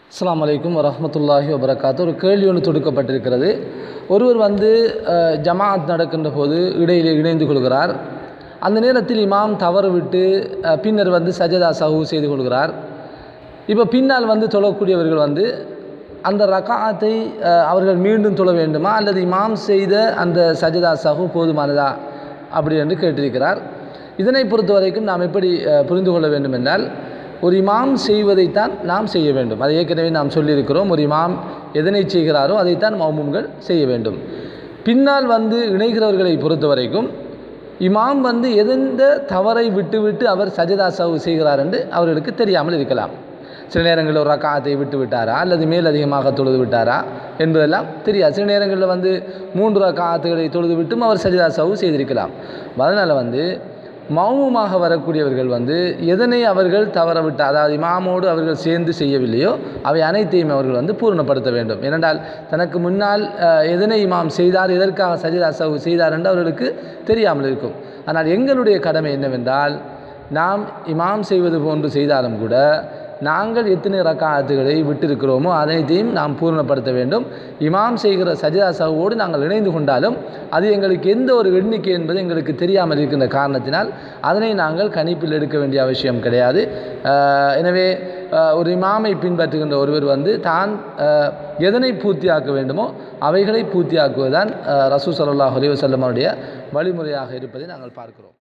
அஸ்ஸலாமு அலைக்கும் வரஹ்மத்துல்லாஹி வபரகாத்து ஒரு கேள்வி ஒன்று தொடுக்கப்பட்டிருக்கிறது ஒருவர் வந்து அஹ், ஜமாஅத் நடக்கின்ற போது இடையிலே இணைந்து கொள்கிறார் அந்த நேரத்தில் இமாம் தவறு விட்டு அஹ், பின்னர் வந்து சஜதா சஹு செய்து கொள்கிறார் இப்போ பின்னால் வந்து தொழக்கூடியவர்கள் வந்து அந்த ரகாத்தை அஹ், அவர்கள் மீண்டும் தொழ வேண்டுமா அல்லது இமாம் செய்த அந்த சஜதா சஹு போதுமானதா அப்படி என்று கேட்டிருக்கிறார் இதனை பொறுத்த வரைக்கும் நாம் எப்படி அஹ், புரிந்து கொள்ள வேண்டும் என்றால் ஒரு இமாம் செய்வதைத்தான் நாம் செய்ய வேண்டும் அதை ஏற்கனவே நாம் சொல்லியிருக்கிறோம் ஒரு இமாம் எதனை செய்கிறாரோ அதைத்தான் மௌமும்கள் செய்ய வேண்டும் பின்னால் வந்து இணைகிறவர்களை பொறுத்த வரைக்கும் இமாம் வந்து எந்த தவறை விட்டுவிட்டு அவர் சஜதா சவு செய்கிறார் என்று அவர்களுக்கு தெரியாமல் இருக்கலாம் சில நேரங்களில் ஒரு ரக்காத்தை விட்டு விட்டாரா அல்லது மேல் அதிகமாக தொழுது விட்டாரா என்பதெல்லாம் தெரியாது சில நேரங்களில் வந்து மூன்று ரக்காத்துகளை தொழுது விட்டும் அவர் சஜிதா சவு செய்திருக்கலாம் அதனால் வந்து மௌனமாக வரக்கூடியவர்கள் வந்து எதனை அவர்கள் தவற விட்டு அதாவது இமாமோடு அவர்கள் சேர்ந்து செய்யவில்லையோ அவை அனைத்தையும் அவர்கள் வந்து பூர்ணப்படுத்த வேண்டும் ஏனென்றால் தனக்கு முன்னால் அஹ், எதனை இமாம் செய்தார் எதற்காக சஜிதா சவு செய்தார் என்று அவர்களுக்கு தெரியாமல் இருக்கும் ஆனால் எங்களுடைய கடமை என்னவென்றால் நாம் இமாம் செய்வது போன்று செய்தாலும் கூட நாங்கள் எத்தனை ரக்காத்துகளை விட்டிருக்கிறோமோ அனைத்தையும் நாம் பூர்ணப்படுத்த வேண்டும் இமாம் செய்கிற சஜிதா சவுவோடு நாங்கள் இணைந்து கொண்டாலும் அது எங்களுக்கு எந்த ஒரு எண்ணிக்கை என்பது எங்களுக்கு தெரியாமல் இருக்கின்ற காரணத்தினால் அதனை நாங்கள் கணிப்பில் எடுக்க வேண்டிய அவசியம் கிடையாது ஆஹ் எனவே ஆஹ் ஒரு இமாமை பின்பற்றுகின்ற ஒருவர் வந்து தான் ஆஹ் எதனை பூர்த்தியாக்க வேண்டுமோ அவைகளை பூர்த்தியாக்குவதுதான் ரசூ சல்லாஹ் அலி வசல்லமனுடைய வழிமுறையாக இருப்பதை நாங்கள் பார்க்கிறோம்